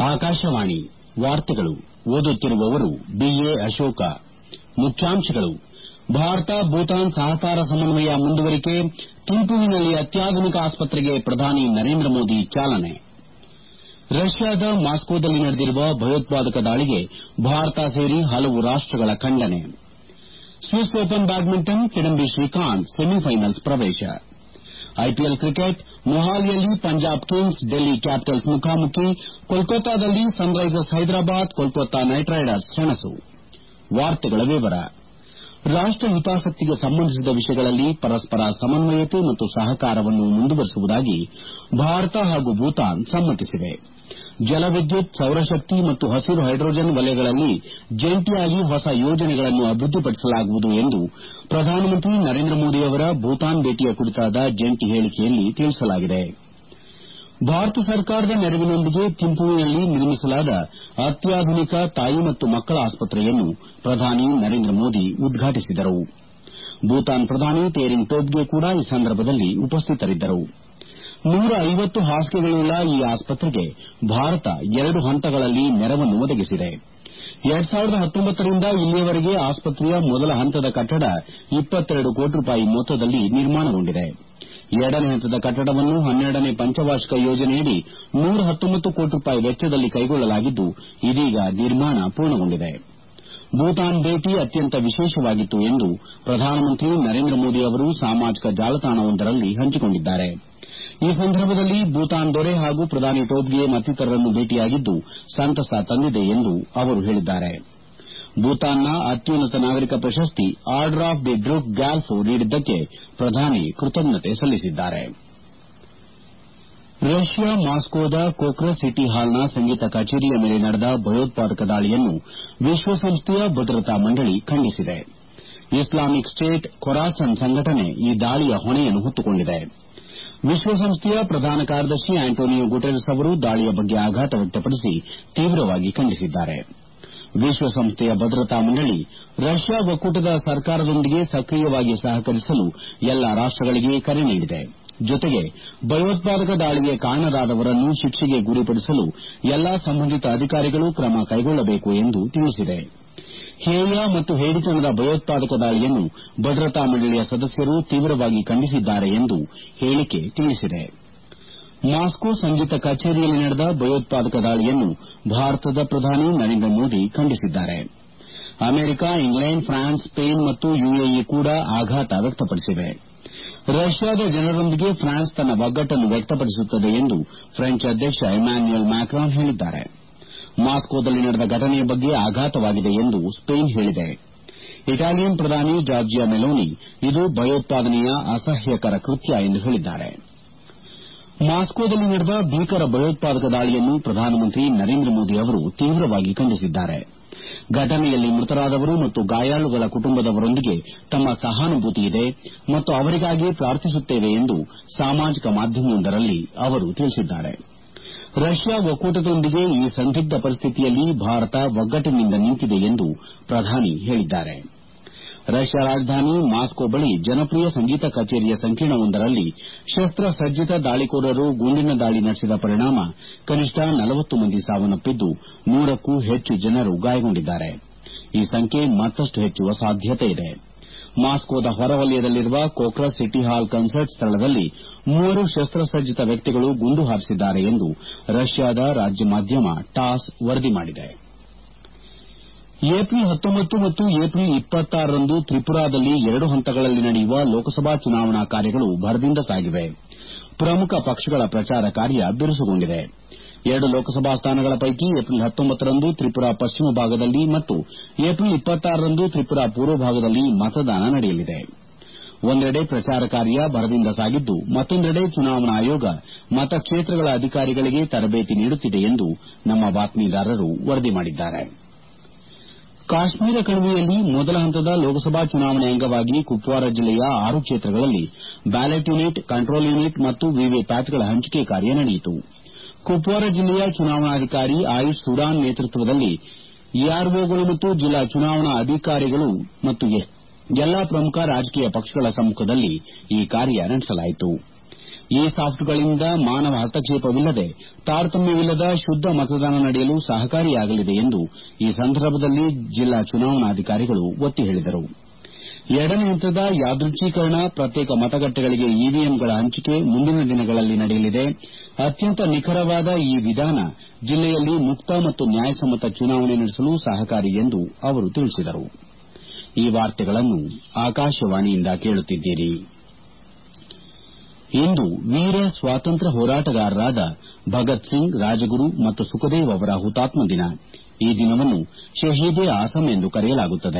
ಆಕಾಶವಾಣಿ ವಾರ್ತೆಗಳು ಓದುತ್ತಿರುವವರು ಬಿಎ ಅಶೋಕ ಮುಖ್ಯಾಂಶಗಳು ಭಾರತ ಭೂತಾನ್ ಸಹಕಾರ ಸಮನ್ವಯ ಮುಂದುವರಿಕೆ ಥಿಂಪುವಿನಲ್ಲಿ ಅತ್ಯಾಧುನಿಕ ಆಸ್ಪತ್ರೆಗೆ ಪ್ರಧಾನಿ ನರೇಂದ್ರ ಮೋದಿ ಚಾಲನೆ ರಷ್ಯಾದ ಮಾಸ್ಕೋದಲ್ಲಿ ನಡೆದಿರುವ ಭಯೋತ್ಪಾದಕ ದಾಳಿಗೆ ಭಾರತ ಸೇರಿ ಹಲವು ರಾಷ್ಟಗಳ ಖಂಡನೆ Swiss open badminton Kidambi Srikanth semifinals ಪ್ರವೇಶ ಐಪಿಎಲ್ ಕ್ರಿಕೆಟ್ ಮೊಹಾಲಿಯಲ್ಲಿ ಪಂಜಾಬ್ ಕಿಂಗ್ಸ್ ಡೆಲ್ಲಿ ಕ್ಯಾಪಿಟಲ್ಸ್ ಮುಖಾಮುಖಿ ಕೋಲ್ಕತಾದಲ್ಲಿ Sunrisers Hyderabad Kolkata Knight Riders ಸೆಣಸು ರಾಷ್ಟ ಹಿತಾಸಕ್ತಿಗೆ ಸಂಬಂಧಿಸಿದ ವಿಷಯಗಳಲ್ಲಿ ಪರಸ್ಪರ ಸಮನ್ವಯತೆ ಮತ್ತು ಸಹಕಾರವನ್ನು ಮುಂದುವರಿಸುವುದಾಗಿ ಭಾರತ ಹಾಗೂ ಭೂತಾನ್ ಸಮ್ಮತಿಸಿವೆ ಜಲವಿದ್ಯುತ್ ಸೌರಶಕ್ತಿ ಮತ್ತು ಹಸಿರು ಹೈಡ್ರೋಜನ್ ವಲಯಗಳಲ್ಲಿ ಜಂಟಿಯಾಗಿ ಹೊಸ ಯೋಜನೆಗಳನ್ನು ಅಭಿವೃದ್ದಿಪಡಿಸಲಾಗುವುದು ಎಂದು ಪ್ರಧಾನಮಂತ್ರಿ ನರೇಂದ್ರ ಮೋದಿ ಅವರ ಭೂತಾನ್ ಭೇಟಿಯ ಕುರಿತಾದ ಜಂಟಿ ಹೇಳಿಕೆಯಲ್ಲಿ ತಿಳಿಸಲಾಗಿದೆ ಭಾರತ ಸರ್ಕಾರದ ನೆರವಿನೊಂದಿಗೆ ಥಿಂಪುವಿನಲ್ಲಿ ನಿರ್ಮಿಸಲಾದ ಅತ್ಯಾಧುನಿಕ ತಾಯಿ ಮತ್ತು ಮಕ್ಕಳ ಆಸ್ಪತ್ರೆಯನ್ನು ಪ್ರಧಾನಿ ನರೇಂದ್ರ ಮೋದಿ ಉದ್ಘಾಟಿಸಿದರು ಭೂತಾನ್ ಪ್ರಧಾನಿ ತೇರಿಂಗ್ ಟೋಬ್ಗೆ ಕೂಡ ಈ ಸಂದರ್ಭದಲ್ಲಿ ಉಪಸ್ಥಿತರಿದ್ದರು ನೂರ ಐವತ್ತು ಹಾಸಿಗೆಗಳುಳ್ಳ ಈ ಆಸ್ಪತ್ರೆಗೆ ಭಾರತ ಎರಡು ಹಂತಗಳಲ್ಲಿ ನೆರವನ್ನು ಒದಗಿಸಿದೆ ರಿಂದ ಇಲ್ಲಿಯವರೆಗೆ ಆಸ್ಪತ್ರೆಯ ಮೊದಲ ಹಂತದ ಕಟ್ಟಡ ಕೋಟಿ ರೂಪಾಯಿ ಮೊತ್ತದಲ್ಲಿ ನಿರ್ಮಾಣಗೊಂಡಿದೆ ಎರಡನೇ ಹಂತದ ಕಟ್ಟಡವನ್ನು ಹನ್ನೆರಡನೇ ಪಂಚವಾರ್ಷಿಕ ಯೋಜನೆಯಡಿ ನೂರ ಕೋಟಿ ರೂಪಾಯಿ ವೆಚ್ಚದಲ್ಲಿ ಕೈಗೊಳ್ಳಲಾಗಿದ್ದು ಇದೀಗ ನಿರ್ಮಾಣ ಪೂರ್ಣಗೊಂಡಿದೆ ಭೂತಾನ್ ಭೇಟಿ ಅತ್ಯಂತ ವಿಶೇಷವಾಗಿತ್ತು ಎಂದು ಪ್ರಧಾನಮಂತ್ರಿ ನರೇಂದ್ರ ಮೋದಿ ಅವರು ಸಾಮಾಜಿಕ ಜಾಲತಾಣವೊಂದರಲ್ಲಿ ಹಂಚಿಕೊಂಡಿದ್ದಾರೆ ಈ ಸಂದರ್ಭದಲ್ಲಿ ಭೂತಾನ್ ದೊರೆ ಹಾಗೂ ಪ್ರಧಾನಿ ಟೋಬ್ಗೆ ಮತ್ತಿತರರನ್ನು ಭೇಟಿಯಾಗಿದ್ದು ಸಂತಸ ತಂದಿದೆ ಎಂದು ಅವರು ಹೇಳಿದ್ದಾರೆ ಭೂತಾನ್ನ ಅತ್ಯುನ್ನತ ನಾಗರಿಕ ಪ್ರಶಸ್ತಿ order of the Druk Gyalpo ನೀಡಿದ್ದಕ್ಕೆ ಪ್ರಧಾನಿ ಕೃತಜ್ಞತೆ ಸಲ್ಲಿಸಿದ್ದಾರೆ ರಷ್ಯಾ ಮಾಸ್ಕೋದ ಕೋಕ್ರಸ್ ಸಿಟಿ ಹಾಲ್ನ ಸಂಗೀತ ಕಚೇರಿಯ ಮೇಲೆ ನಡೆದ ಭಯೋತ್ಪಾದಕ ದಾಳಿಯನ್ನು ವಿಶ್ವಸಂಸ್ಥೆಯ ಭದ್ರತಾ ಮಂಡಳಿ ಖಂಡಿಸಿದೆ ಇಸ್ಲಾಮಿಕ್ ಸ್ಟೇಟ್ ಖೊರಾಸನ್ ಸಂಘಟನೆ ಈ ದಾಳಿಯ ಹೊಣೆಯನ್ನು ಹೊತ್ತುಕೊಂಡಿದೆ ವಿಶ್ವಸಂಸ್ಥೆಯ ಪ್ರಧಾನ ಕಾರ್ಯದರ್ಶಿ ಆಂಟೋನಿಯೋ ಗುಟೆರಸ್ ಅವರು ದಾಳಿಯ ಬಗ್ಗೆ ಆಘಾತ ವ್ಯಕ್ತಪಡಿಸಿ ತೀವ್ರವಾಗಿ ಖಂಡಿಸಿದ್ದಾರೆ ವಿಶ್ವಸಂಸ್ಥೆಯ ಭದ್ರತಾ ಮಂಡಳಿ ರಷ್ಯಾ ಒಕ್ಕೂಟದ ಸರ್ಕಾರದೊಂದಿಗೆ ಸಕ್ರಿಯವಾಗಿ ಸಹಕರಿಸಲು ಎಲ್ಲಾ ರಾಷ್ಟಗಳಿಗೆ ಕರೆ ನೀಡಿದೆ ಜೊತೆಗೆ ಭಯೋತ್ಪಾದಕ ದಾಳಿಗೆ ಕಾರಣರಾದವರನ್ನು ಶಿಕ್ಷೆಗೆ ಗುರಿಪಡಿಸಲು ಎಲ್ಲಾ ಸಂಬಂಧಿತ ಅಧಿಕಾರಿಗಳು ಕ್ರಮ ಕೈಗೊಳ್ಳಬೇಕು ಎಂದು ತಿಳಿಸಿದೆ ಹೇಯ ಮತ್ತು ಹೇಡಿತನದ ಭಯೋತ್ಪಾದಕ ದಾಳಿಯನ್ನು ಭದ್ರತಾ ಮಂಡಳಿಯ ಸದಸ್ಯರು ತೀವ್ರವಾಗಿ ಖಂಡಿಸಿದ್ದಾರೆ ಎಂದು ಹೇಳಿಕೆ ತಿಳಿಸಿದೆ ಮಾಸ್ಕೋ ಸಂಗೀತ ಕಚೇರಿಯಲ್ಲಿ ನಡೆದ ಭಯೋತ್ಪಾದಕ ದಾಳಿಯನ್ನು ಭಾರತದ ಪ್ರಧಾನಿ ನರೇಂದ್ರ ಮೋದಿ ಖಂಡಿಸಿದ್ದಾರೆ ಅಮೆರಿಕ ಇಂಗ್ಲೆಂಡ್ ಫ್ರಾನ್ಸ್ ಸ್ಪೇನ್ ಮತ್ತು ಯುಎಇ ಕೂಡ ಆಘಾತ ವ್ಯಕ್ತಪಡಿಸಿವೆ ರಷ್ಯಾದ ಜನರೊಂದಿಗೆ ಫ್ರಾನ್ಸ್ ತನ್ನ ಒಗ್ಗಟ್ಟನ್ನು ವ್ಯಕ್ತಪಡಿಸುತ್ತದೆ ಎಂದು ಫ್ರೆಂಚ್ ಅಧ್ಯಕ್ಷ ಇಮ್ಯಾನ್ಯುಯಲ್ ಮ್ಯಾಕ್ರಾನ್ ಹೇಳಿದ್ದಾರೆ ಮಾಸ್ಕೋದಲ್ಲಿ ನಡೆದ ಘಟನೆಯ ಬಗ್ಗೆ ಆಘಾತವಾಗಿದೆ ಎಂದು ಸ್ಪೇನ್ ಹೇಳಿದೆ ಇಟಾಲಿಯನ್ ಪ್ರಧಾನಿ ಜಾರ್ಜಿಯಾ ಮೆಲೋನಿ ಇದು ಭಯೋತ್ಪಾದನೆಯ ಅಸಹ್ಯಕರ ಕೃತ್ಯ ಎಂದು ಹೇಳಿದ್ದಾರೆ ಮಾಸ್ಕೋದಲ್ಲಿ ನಡೆದ ಭೀಕರ ಭಯೋತ್ಪಾದಕ ದಾಳಿಯನ್ನು ಪ್ರಧಾನಮಂತ್ರಿ ನರೇಂದ್ರ ಮೋದಿ ಅವರು ತೀವ್ರವಾಗಿ ಖಂಡಿಸಿದ್ದಾರೆ ಘಟನೆಯಲ್ಲಿ ಮೃತರಾದವರು ಮತ್ತು ಗಾಯಾಳುಗಳ ಕುಟುಂಬದವರೊಂದಿಗೆ ತಮ್ಮ ಸಹಾನುಭೂತಿ ಇದೆ ಮತ್ತು ಅವರಿಗಾಗಿ ಪ್ರಾರ್ಥಿಸುತ್ತೇವೆ ಎಂದು ಸಾಮಾಜಿಕ ಮಾಧ್ಯಮವೊಂದರಲ್ಲಿ ಅವರು ತಿಳಿಸಿದ್ದಾರೆ ರಷ್ಯಾ ಒಕ್ಕೂಟದೊಂದಿಗೆ ಈ ಸಂದಿಗ್ಧ ಪರಿಸ್ಥಿತಿಯಲ್ಲಿ ಭಾರತ ಒಗ್ಗಟ್ಟಿನಿಂದ ನಿಂತಿದೆ ಎಂದು ಪ್ರಧಾನಿ ಹೇಳಿದ್ದಾರೆ ರಷ್ಯಾ ರಾಜಧಾನಿ ಮಾಸ್ಕೋ ಬಳಿ ಜನಪ್ರಿಯ ಸಂಗೀತ ಕಚೇರಿಯ ಸಂಕೀರ್ಣವೊಂದರಲ್ಲಿ ಶಸ್ತ್ರಸಜ್ಜಿತ ದಾಳಿಕೋರರು ಗುಂಡಿನ ದಾಳಿ ನಡೆಸಿದ ಪರಿಣಾಮ ಕನಿಷ್ಠ ನಲವತ್ತು ಮಂದಿ ಸಾವನ್ನಪ್ಪಿದ್ದು ನೂರಕ್ಕೂ ಹೆಚ್ಚು ಜನರು ಗಾಯಗೊಂಡಿದ್ದಾರೆ ಈ ಸಂಖ್ಯೆ ಮತ್ತಷ್ಟು ಹೆಚ್ಚುವ ಸಾಧ್ಯತೆಯಿದೆ ಮಾಸ್ಕೋದ ಹೊರವಲಯದಲ್ಲಿರುವ ಕೋಕ್ರಸ್ ಸಿಟಿ ಹಾಲ್ ಕನ್ಸರ್ಟ್ ಸ್ಥಳದಲ್ಲಿ ಮೂವರು ಶಸ್ತ್ರಸಜ್ಜಿತ ವ್ಯಕ್ತಿಗಳು ಗುಂಡು ಹಾರಿಸಿದ್ದಾರೆ ಎಂದು ರಷ್ಯಾದ ರಾಜ್ಯ ಮಾಧ್ಯಮ ಟಾಸ್ ವರದಿ ಮಾಡಿದೆ ಏಪ್ರಿಲ್ ಮತ್ತು ಏಪ್ರಿಲ್ ರಂದು ತ್ರಿಪುರಾದಲ್ಲಿ ಎರಡು ಹಂತಗಳಲ್ಲಿ ನಡೆಯುವ ಲೋಕಸಭಾ ಚುನಾವಣಾ ಕಾರ್ಯಗಳು ಭರದಿಂದ ಸಾಗಿವೆ ಪ್ರಮುಖ ಪಕ್ಷಗಳ ಪ್ರಚಾರ ಕಾರ್ಯ ಬಿರುಸುಗೊಂಡಿದೆ ಎರಡು ಲೋಕಸಭಾ ಸ್ಥಾನಗಳ ಪೈಕಿ ಏಪ್ರಿಲ್ ರಂದು ತ್ರಿಪುರಾ ಪಶ್ಚಿಮ ಭಾಗದಲ್ಲಿ ಮತ್ತು ಏಪ್ರಿಲ್ ರಂದು ತ್ರಿಪುರಾ ಪೂರ್ವ ಭಾಗದಲ್ಲಿ ಮತದಾನ ನಡೆಯಲಿದೆ ಒಂದೆಡೆ ಪ್ರಚಾರ ಕಾರ್ಯ ಭರದಿಂದ ಸಾಗಿದ್ದು ಮತ್ತೊಂದೆಡೆ ಚುನಾವಣಾ ಆಯೋಗ ಮತಕ್ಷೇತ್ರಗಳ ಅಧಿಕಾರಿಗಳಿಗೆ ತರಬೇತಿ ನೀಡುತ್ತಿದೆ ಎಂದು ನಮ್ಮ ಬಾತ್ಮೀದಾರರು ವರದಿ ಮಾಡಿದ್ದಾರೆ ಕಾಶ್ಮೀರ ಕಣಿವೆಯಲ್ಲಿ ಮೊದಲ ಹಂತದ ಲೋಕಸಭಾ ಚುನಾವಣೆ ಅಂಗವಾಗಿ ಕುಪ್ವಾರ ಜಿಲ್ಲೆಯ ಆರು ಕ್ಷೇತ್ರಗಳಲ್ಲಿ ಬ್ಯಾಲೆಟ್ ಯೂನಿಟ್ ಕಂಟ್ರೋಲ್ ಯೂನಿಟ್ ಮತ್ತು ವಿವಿಪ್ಯಾಟ್ಗಳ ಹಂಚಿಕೆ ಕಾರ್ಯ ನಡೆಯಿತು ಕುಪ್ವಾರ ಜಿಲ್ಲೆಯ ಚುನಾವಣಾಧಿಕಾರಿ ಆಯುಷ್ ಸುಡಾನ್ ನೇತೃತ್ವದಲ್ಲಿ ಎಆರ್ಒಗಳು ಮತ್ತು ಜಿಲ್ಲಾ ಚುನಾವಣಾ ಅಧಿಕಾರಿಗಳು ಮತ್ತು ಎಲ್ಲಾ ಪ್ರಮುಖ ರಾಜಕೀಯ ಪಕ್ಷಗಳ ಸಮ್ಮಖದಲ್ಲಿ ಈ ಕಾರ್ಯ ನಡೆಸಲಾಯಿತು ಈ ಸಾಫ್ಟ್ಗಳಿಂದ ಮಾನವ ಹಸ್ತಕ್ಷೇಪವಿಲ್ಲದೆ ತಾರತಮ್ಯವಿಲ್ಲದ ಶುದ್ದ ಮತದಾನ ನಡೆಯಲು ಸಹಕಾರಿಯಾಗಲಿದೆ ಎಂದು ಈ ಸಂದರ್ಭದಲ್ಲಿ ಜಿಲ್ಲಾ ಚುನಾವಣಾಧಿಕಾರಿಗಳು ಒತ್ತಿ ಹೇಳಿದರು ಎರಡನೇ ಹಂತದ ಯಾದೃಚ್ಛೀಕರಣ ಪ್ರತ್ಯೇಕ ಮತಗಟ್ಟೆಗಳಿಗೆ ಇವಿಎಂಗಳ ಹಂಚಿಕೆ ಮುಂದಿನ ದಿನಗಳಲ್ಲಿ ನಡೆಯಲಿದೆ ಅತ್ಯಂತ ನಿಖರವಾದ ಈ ವಿಧಾನ ಜಿಲ್ಲೆಯಲ್ಲಿ ಮುಕ್ತ ಮತ್ತು ನ್ಯಾಯಸಮ್ಮತ ಚುನಾವಣೆ ನಡೆಸಲು ಸಹಕಾರಿ ಎಂದು ಅವರು ತಿಳಿಸಿದರು ಈ ವಾರ್ತೆಗಳನ್ನು ಆಕಾಶವಾಣಿಯಿಂದ ಕೇಳುತ್ತಿದ್ದೀರಿ ಇಂದು ವೀರ ಸ್ವಾತಂತ್ರ್ಯ ಹೋರಾಟಗಾರರಾದ ಭಗತ್ ಸಿಂಗ್ ರಾಜಗುರು ಮತ್ತು ಸುಖದೇವ್ ಅವರ ಹುತಾತ್ಮ ದಿನ ಈ ದಿನವನ್ನು ಶಹೀದ್ ಎ ಆಸಂ ಎಂದು ಕರೆಯಲಾಗುತ್ತದೆ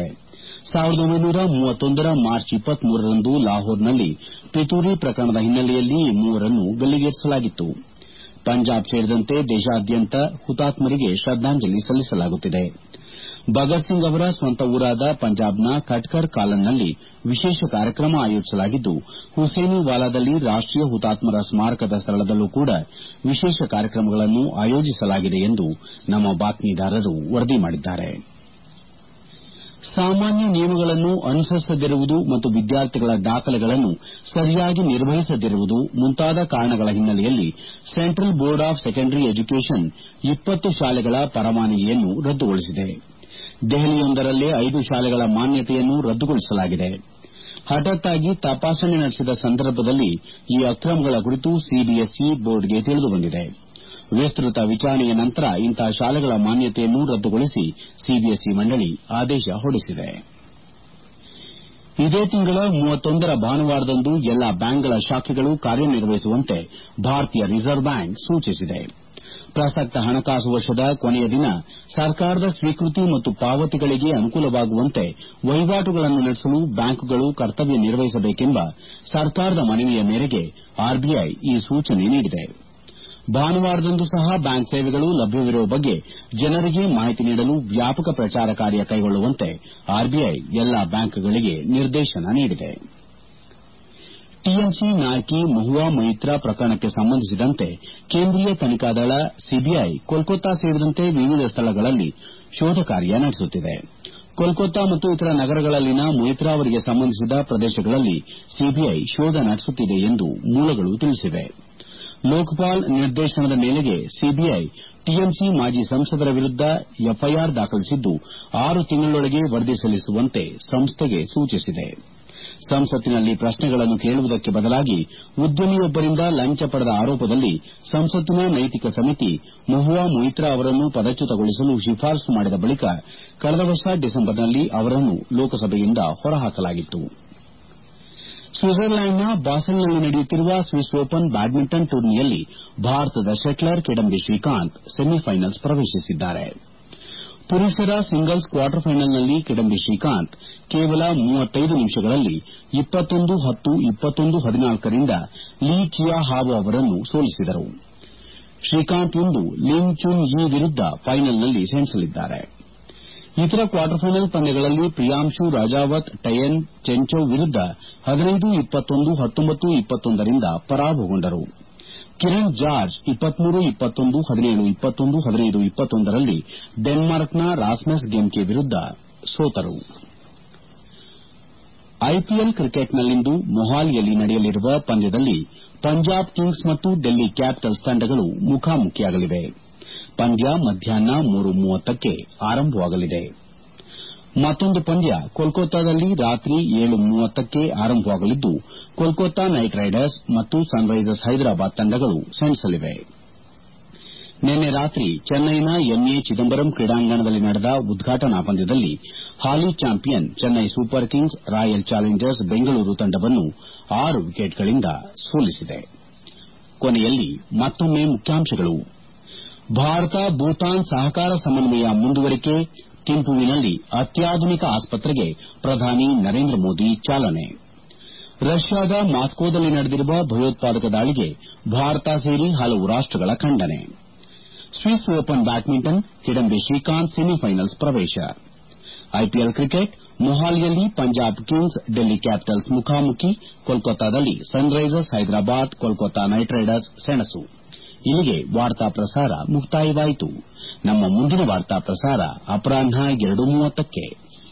ರ ಮಾರ್ಚ್ ರಂದು ಲಾಹೋರ್ನಲ್ಲಿ ಪಿತೂರಿ ಪ್ರಕರಣದ ಹಿನ್ನೆಲೆಯಲ್ಲಿ ಈ ಮೂವರನ್ನು ಗಲ್ಲಿಗೇರಿಸಲಾಗಿತ್ತು ಪಂಜಾಬ್ ಸೇರಿದಂತೆ ದೇಶಾದ್ಯಂತ ಹುತಾತ್ಮರಿಗೆ ಶ್ರದ್ದಾಂಜಲಿ ಸಲ್ಲಿಸಲಾಗುತ್ತಿದೆ ಭಗತ್ ಸಿಂಗ್ ಅವರ ಸ್ವಂತ ಊರಾದ ಪಂಜಾಬ್ನ ಖಟ್ಕರ್ ಕಾಲನ್ನಲ್ಲಿ ವಿಶೇಷ ಕಾರ್ಯಕ್ರಮ ಆಯೋಜಿಸಲಾಗಿದ್ದು ಹುಸೇನಿವಾಲಾದಲ್ಲಿ ರಾಷ್ಟೀಯ ಹುತಾತ್ಮರ ಸ್ಮಾರಕದ ಸ್ಥಳದಲ್ಲೂ ಕೂಡ ವಿಶೇಷ ಕಾರ್ಯಕ್ರಮಗಳನ್ನು ಆಯೋಜಿಸಲಾಗಿದೆ ಎಂದು ನಮ್ಮ ಬಾತ್ಮೀದಾರರು ವರದಿ ಮಾಡಿದ್ದಾರೆ ಸಾಮಾನ್ಯ ನಿಯಮಗಳನ್ನು ಅನುಸರಿಸದಿರುವುದು ಮತ್ತು ವಿದ್ಯಾರ್ಥಿಗಳ ದಾಖಲೆಗಳನ್ನು ಸರಿಯಾಗಿ ನಿರ್ವಹಿಸದಿರುವುದು ಮುಂತಾದ ಕಾರಣಗಳ ಹಿನ್ನೆಲೆಯಲ್ಲಿ central board of secondary education ಇಪ್ಪತ್ತು ಶಾಲೆಗಳ ಪರವಾನಗಿಯನ್ನು ರದ್ದುಗೊಳಿಸಿದೆ ದೆಹಲಿಯೊಂದರಲ್ಲೇ ಐದು ಶಾಲೆಗಳ ಮಾನ್ಯತೆಯನ್ನು ರದ್ದುಗೊಳಿಸಲಾಗಿದೆ ಹಠಾತ್ತಾಗಿ ತಪಾಸಣೆ ನಡೆಸಿದ ಸಂದರ್ಭದಲ್ಲಿ ಈ ಅಕ್ರಮಗಳ ಕುರಿತು ಸಿಬಿಎಸ್ಇ ಬೋರ್ಡ್ಗೆ ತಿಳಿದುಬಂದಿದೆ ವಿಸ್ತೃತ ವಿಚಾರಣೆಯ ನಂತರ ಇಂತಹ ಶಾಲೆಗಳ ಮಾನ್ಯತೆಯನ್ನು ರದ್ದುಗೊಳಿಸಿ ಸಿಬಿಎಸ್ಇ ಮಂಡಳಿ ಆದೇಶ ಹೊರಡಿಸಿದೆ ಇದೇ ತಿಂಗಳ ರ ಭಾನುವಾರದಂದು ಎಲ್ಲಾ ಬ್ಯಾಂಕ್ಗಳ ಶಾಖೆಗಳು ಕಾರ್ಯನಿರ್ವಹಿಸುವಂತೆ ಭಾರತೀಯ ರಿಸರ್ವ್ ಬ್ಯಾಂಕ್ ಸೂಚಿಸಿದೆ ಪ್ರಸಕ್ತ ಹಣಕಾಸು ವರ್ಷದ ಕೊನೆಯ ದಿನ ಸರ್ಕಾರದ ಸ್ವೀಕೃತಿ ಮತ್ತು ಪಾವತಿಗಳಿಗೆ ಅನುಕೂಲವಾಗುವಂತೆ ವಹಿವಾಟುಗಳನ್ನು ನಡೆಸಲು ಬ್ಯಾಂಕುಗಳು ಕರ್ತವ್ಯ ನಿರ್ವಹಿಸಬೇಕೆಂಬ ಸರ್ಕಾರದ ಮನವಿಯ ಮೇರೆಗೆ ಆರ್ಬಿಐ ಈ ಸೂಚನೆ ನೀಡಿದೆ ಭಾನುವಾರದಂದು ಸಹ ಬ್ಯಾಂಕ್ ಸೇವೆಗಳು ಲಭ್ಯವಿರುವ ಬಗ್ಗೆ ಜನರಿಗೆ ಮಾಹಿತಿ ನೀಡಲು ವ್ಯಾಪಕ ಪ್ರಚಾರ ಕಾರ್ಯ ಕೈಗೊಳ್ಳುವಂತೆ ಆರ್ಬಿಐ ಎಲ್ಲಾ ಬ್ಯಾಂಕ್ಗಳಿಗೆ ನಿರ್ದೇಶನ ನೀಡಿದೆ ಟಿಎಂಸಿ ನಾಯಕಿ ಮಹುವಾ ಮೊಯಿತ್ರಾ ಪ್ರಕರಣಕ್ಕೆ ಸಂಬಂಧಿಸಿದಂತೆ ಕೇಂದ್ರೀಯ ತನಿಖಾ ದಳ ಸಿಬಿಐ ಕೋಲ್ಕತ್ತಾ ಸೇರಿದಂತೆ ವಿವಿಧ ಸ್ಥಳಗಳಲ್ಲಿ ಶೋಧ ಕಾರ್ಯ ನಡೆಸುತ್ತಿದೆ ಕೋಲ್ಕತ್ತಾ ಮತ್ತು ಇತರ ನಗರಗಳಲ್ಲಿನ ಮೊಯಿತ್ರಾ ಅವರಿಗೆ ಸಂಬಂಧಿಸಿದ ಪ್ರದೇಶಗಳಲ್ಲಿ ಸಿಬಿಐ ಶೋಧ ನಡೆಸುತ್ತಿದೆ ಎಂದು ಮೂಲಗಳು ತಿಳಿಸಿವೆ ಲೋಕಪಾಲ್ ನಿರ್ದೇಶನದ ಮೇರೆಗೆ ಸಿಬಿಐ ಟಿಎಂಸಿ ಮಾಜಿ ಸಂಸದರ ವಿರುದ್ದ ಎಫ್ಐಆರ್ ದಾಖಲಿಸಿದ್ದು ಆರು ತಿಂಗಳೊಳಗೆ ವರದಿ ಸಲ್ಲಿಸುವಂತೆ ಸಂಸ್ಥೆಗೆ ಸೂಚಿಸಿದೆ ಸಂಸತ್ತಿನಲ್ಲಿ ಪ್ರಶ್ನೆಗಳನ್ನು ಕೇಳುವುದಕ್ಕೆ ಬದಲಾಗಿ ಉದ್ಯಮಿಯೊಬ್ಬರಿಂದ ಲಂಚ ಪಡೆದ ಆರೋಪದಲ್ಲಿ ಸಂಸತ್ತಿನ ನೈತಿಕ ಸಮಿತಿ ಮಹುವಾ ಮೊಯಿತ್ರಾ ಅವರನ್ನು ಪದಚ್ಯುತಗೊಳಿಸಲು ಶಿಫಾರಸು ಮಾಡಿದ ಬಳಿಕ ಕಳೆದ ವರ್ಷ ಡಿಸೆಂಬರ್ನಲ್ಲಿ ಅವರನ್ನು ಲೋಕಸಭೆಯಿಂದ ಹೊರಹಾಕಲಾಗಿತ್ತು ಸ್ವಿಟ್ಜರ್ಲ್ಯಾಂಡ್ನ ಬಾಸೆಲ್ನಲ್ಲಿ ನಡೆಯುತ್ತಿರುವ ಸ್ವಿಸ್ ಓಪನ್ ಬ್ಯಾಡ್ಮಿಂಟನ್ ಟೂರ್ನಿಯಲ್ಲಿ ಭಾರತದ ಶೆಟ್ಲರ್ ಕಿಡಂಬಿ ಶ್ರೀಕಾಂತ್ ಸೆಮಿಫೈನಲ್ಸ್ ಪ್ರವೇಶಿಸಿದ್ದಾರೆ ಪುರುಷರ ಸಿಂಗಲ್ಸ್ ಕ್ವಾರ್ಟರ್ ಫೈನಲ್ನಲ್ಲಿ ಕಿಡಂಬಿ ಶ್ರೀಕಾಂತ್ ಕೇವಲ ನಿಮಿಷಗಳಲ್ಲಿ ರಿಂದ ಲೀ ಚಿಯಾ ಹಾವೊ ಅವರನ್ನು ಸೋಲಿಸಿದರು ಶ್ರೀಕಾಂತ್ ಇಂದು ಲಿನ್ ಚುನ್ ಯಿ ವಿರುದ್ದ ಫೈನಲ್ನಲ್ಲಿ ಸೆಣಸಲಿದ್ದಾರೆ ಇತರ ಕ್ವಾರ್ಟರ್ ಫೈನಲ್ ಪಂದ್ಯಗಳಲ್ಲಿ ಪ್ರಿಯಾಂಶು ರಾಜಾವತ್ ಟೈಯನ್ ಚೆಂಚೌ ವಿರುದ್ದ ರಿಂದ ಪರಾಭವಗೊಂಡರು ಕಿರಣ್ ಜಾರ್ಜ್ ರಲ್ಲಿ ಡೆನ್ಮಾರ್ಕ್ನ ರಾಸ್ಮಸ್ ಗೆಮ್ಕೆ ವಿರುದ್ದ ಸೋತರು ಐಪಿಎಲ್ ಕ್ರಿಕೆಟ್ನಲ್ಲಿಂದು ಮೊಹಾಲಿಯಲ್ಲಿ ನಡೆಯಲಿರುವ ಪಂದ್ಯದಲ್ಲಿ ಪಂಜಾಬ್ ಕಿಂಗ್ಸ್ ಮತ್ತು ಡೆಲ್ಲಿ ಕ್ಯಾಪಿಟಲ್ಸ್ ತಂಡಗಳು ಮುಖಾಮುಖಿಯಾಗಲಿವೆ ಪಂದ್ಯ ಮಧ್ಯಾಹ್ನ ಕ್ಕೆ ಆರಂಭವಾಗಲಿದೆ ಮತ್ತೊಂದು ಪಂದ್ಯ ಕೋಲ್ಕತ್ತಾದಲ್ಲಿ ರಾತ್ರಿ ಕ್ಕೆ ಆರಂಭವಾಗಲಿದ್ದು ಕೋಲ್ಕತ್ತಾ ನೈಟ್ ರೈಡರ್ಸ್ ಮತ್ತು ಸನ್ ರೈಸರ್ಸ್ ಹೈದರಾಬಾದ್ ತಂಡಗಳು ಸೆಣಸಲಿವೆ ನಿನ್ನೆ ರಾತ್ರಿ ಚೆನ್ನೈನ ಎಂಎ ಚಿದಂಬರಂ ಕ್ರೀಡಾಂಗಣದಲ್ಲಿ ನಡೆದ ಉದ್ಘಾಟನಾ ಪಂದ್ಯದಲ್ಲಿ ಹಾಲಿ champion Chennai super kings royal challengers Bengaluru ತಂಡವನ್ನು ಆರು ವಿಕೆಟ್ಗಳಿಂದ ಸೋಲಿಸಿದೆ ಕೊನೆಯಲ್ಲಿ ಮತ್ತೊಮ್ಮೆ ಮುಖ್ಯಾಂಶಗಳು ಭಾರತ ಭೂತಾನ್ ಸಹಕಾರ ಸಮನ್ವಯ ಮುಂದುವರಿಕೆ ಥಿಂಪುವಿನಲ್ಲಿ ಅತ್ಯಾಧುನಿಕ ಆಸ್ಪತ್ರೆಗೆ ಪ್ರಧಾನಿ ನರೇಂದ್ರ ಮೋದಿ ಚಾಲನೆ ರಷ್ಯಾದ ಮಾಸ್ಕೋದಲ್ಲಿ ನಡೆದಿರುವ ಭಯೋತ್ಪಾದಕ ದಾಳಿಗೆ ಭಾರತ ಸೇರಿ ಹಲವು ರಾಷ್ಟಗಳ ಖಂಡನೆ Swiss open badminton Kidambi Srikanth semifinals ಪ್ರವೇಶ ಐಪಿಎಲ್ ಕ್ರಿಕೆಟ್ ಮೊಹಾಲಿಯಲ್ಲಿ ಪಂಜಾಬ್ ಕಿಂಗ್ಸ್ ಡೆಲ್ಲಿ ಕ್ಯಾಪಿಟಲ್ಸ್ ಮುಖಾಮುಖಿ ಕೋಲ್ಕತ್ತಾದಲ್ಲಿ Sunrisers Hyderabad Kolkata Knight Riders ಸೆಣಸು ಇಲ್ಲಿಗೆ ವಾರ್ತಾ ಪ್ರಸಾರ ಮುಕ್ತಾಯವಾಯಿತು ನಮ್ಮ ಮುಂದಿನ ವಾರ್ತಾ ಪ್ರಸಾರ ಅಪರಾಹ್ನ ಎರಡು ಮೂವತ್ತಕ್ಕೆ